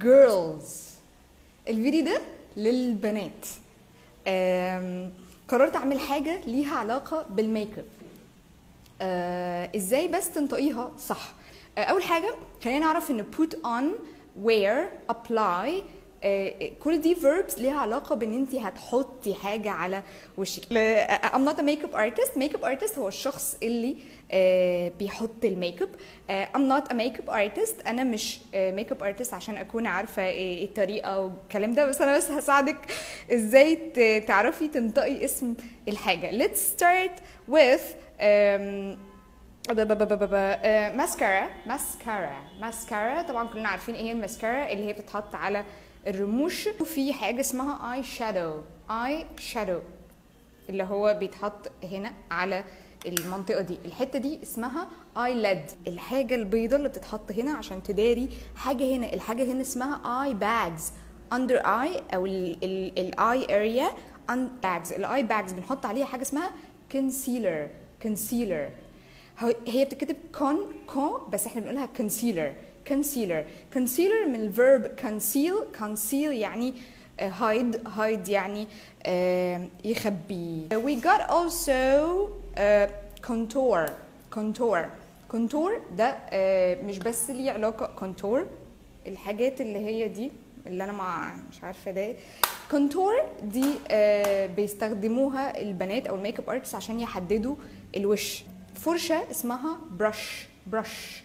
girls الفيديو ده للبنات آم، قررت اعمل حاجه ليها علاقه بالميك اب آه، ازاي بس تنطقيها صح آه، اول حاجه خلينا نعرف ان put on wear apply آه، كل دي verbs ليها علاقه بان انت هتحطي حاجه على وشك ل- I'm not a makeup artist makeup artist هو الشخص اللي آه، بيحط الميك اب آه، I'm not a makeup artist انا مش ميك اب artist عشان اكون عارفه ايه إيه الطريقه والكلام ده بس انا بس هساعدك ازاي ت- تعرفي تنطقي اسم الحاجه let's start with um, ب- ب- ب- ب- ب- آه، ماسكارا ماسكارا ماسكارا طبعا كلنا عارفين ايه هي الماسكارا اللي هي بتتحط على الرموش وفي حاجه اسمها اي شادو اي شادو اللي هو بيتحط هنا على المنطقه دي الحته دي اسمها اي ليد الحاجه البيضاء اللي بتتحط هنا عشان تداري حاجه هنا الحاجه هنا اسمها اي باجز اندر اي او الاي اريا باجز الاي باجز بنحط عليها حاجه اسمها كونسيلر كونسيلر هي بتتكتب كون كون بس احنا بنقولها كونسيلر كونسيلر كونسيلر من الفيرب conceal conceal يعني هايد هايد يعني آه، يخبي we got also uh, contour contour contour ده آه، مش بس ليه علاقة contour الحاجات اللي هي دي اللي انا مع مش عارفه ده كونتور دي آه بيستخدموها البنات او الميك اب ارتست عشان يحددوا الوش فرشه اسمها برش برش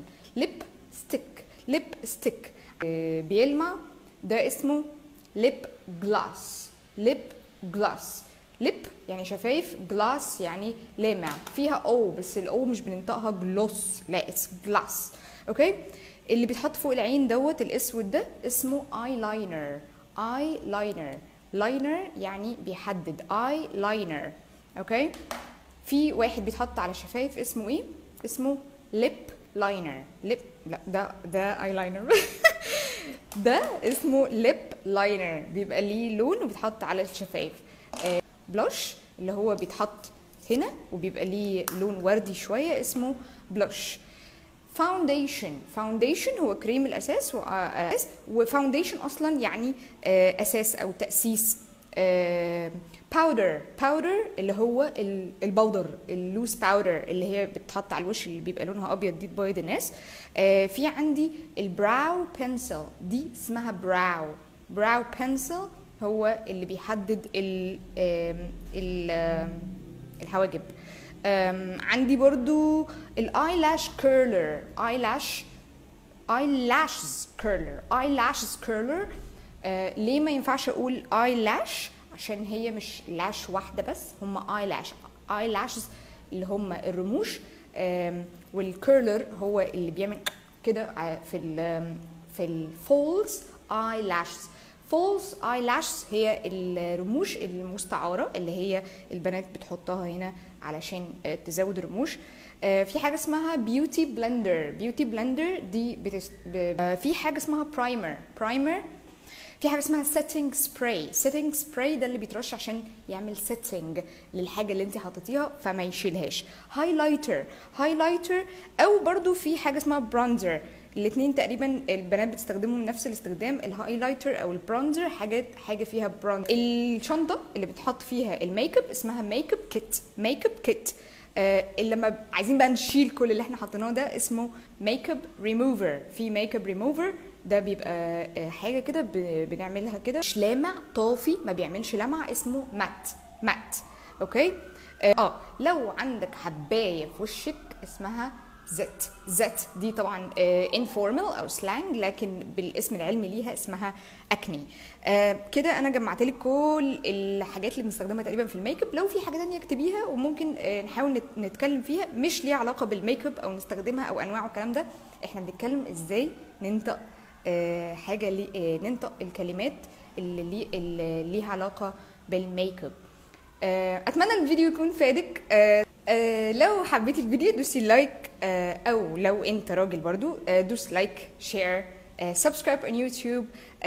ليب ستيك ليب ستيك آه بيلمع ده اسمه ليب جلاس ليب جلاس ليب يعني شفايف جلاس يعني لامع فيها او بس الاو مش بننطقها جلوس لا اتس جلاس اوكي اللي بيتحط فوق العين دوت الاسود ده اسمه اي لاينر اي لاينر لاينر يعني بيحدد اي لاينر اوكي في واحد بيتحط على شفايف اسمه ايه اسمه ليب لاينر ليب لا ده ده اي لاينر ده اسمه ليب لاينر بيبقى ليه لون وبيتحط على الشفايف آه بلوش اللي هو بيتحط هنا وبيبقى ليه لون وردي شويه اسمه بلوش فاونديشن فاونديشن هو كريم الاساس وأساس وفاونديشن اصلا يعني آه، اساس او تاسيس باودر باودر اللي هو ال- البودر اللوز باودر اللي هي بتتحط على الوش اللي بيبقى لونها ابيض دي تبيض الناس آه، في عندي البراو بنسل دي اسمها براو براو بنسل هو اللي بيحدد ال آم، ال آم، الحواجب أم، عندي برضو الايلاش كيرلر ايلاش ايلاشز كيرلر ايلاشز كيرلر ليه ما ينفعش اقول ايلاش عشان هي مش لاش واحده بس هم ايلاش ايلاشز اللي هم الرموش أم، والكيرلر هو اللي بيعمل كده ع- في ال في الفولز ايلاشز فولز ايلاشز هي الرموش المستعاره اللي هي البنات بتحطها هنا علشان آه، تزود الرموش آه، في حاجه اسمها بيوتي بلندر بيوتي بلندر دي بتس... ب... آه، في حاجه اسمها برايمر برايمر في حاجه اسمها سيتنج سبراي سيتنج سبراي ده اللي بيترش عشان يعمل سيتنج للحاجه اللي انت حطيتيها فما يشيلهاش هايلايتر هايلايتر او برضو في حاجه اسمها برونزر الاثنين تقريبا البنات بتستخدمهم نفس الاستخدام الهايلايتر او البرونزر حاجات حاجه فيها برونزر الشنطه اللي بتحط فيها الميك اب اسمها ميك اب كيت ميك اب كيت آه اللي لما عايزين بقى نشيل كل اللي احنا حطيناه ده اسمه ميك اب ريموفر في ميك اب ريموفر ده بيبقى آه، حاجه كده ب- بنعملها كده مش لامع طافي ما بيعملش لمع اسمه مات مات اوكي اه آه، لو عندك حبايه في وشك اسمها زت زت دي طبعا انفورمال او سلانج لكن بالاسم العلمي ليها اسمها اكني آه كده انا جمعت لك كل الحاجات اللي بنستخدمها تقريبا في الميك اب لو في حاجه تانية اكتبيها وممكن آه نحاول نت- نتكلم فيها مش ليها علاقه بالميك اب او نستخدمها او انواع والكلام ده احنا بنتكلم ازاي ننطق آه حاجه لي آه ننطق الكلمات اللي, لي اللي ليها علاقه بالميك اب آه، اتمنى الفيديو يكون فادك آه، آه، لو حبيتي الفيديو دوسي لايك آه، او لو انت راجل برضو آه، دوس لايك شير سبسكرايب on يوتيوب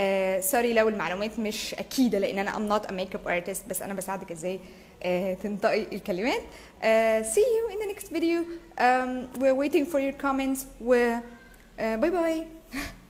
سوري لو المعلومات مش اكيده لان انا I'm not a makeup artist بس انا بساعدك ازاي آه، تنطقي الكلمات آه، see you in the next video um, we're waiting for your comments و باي باي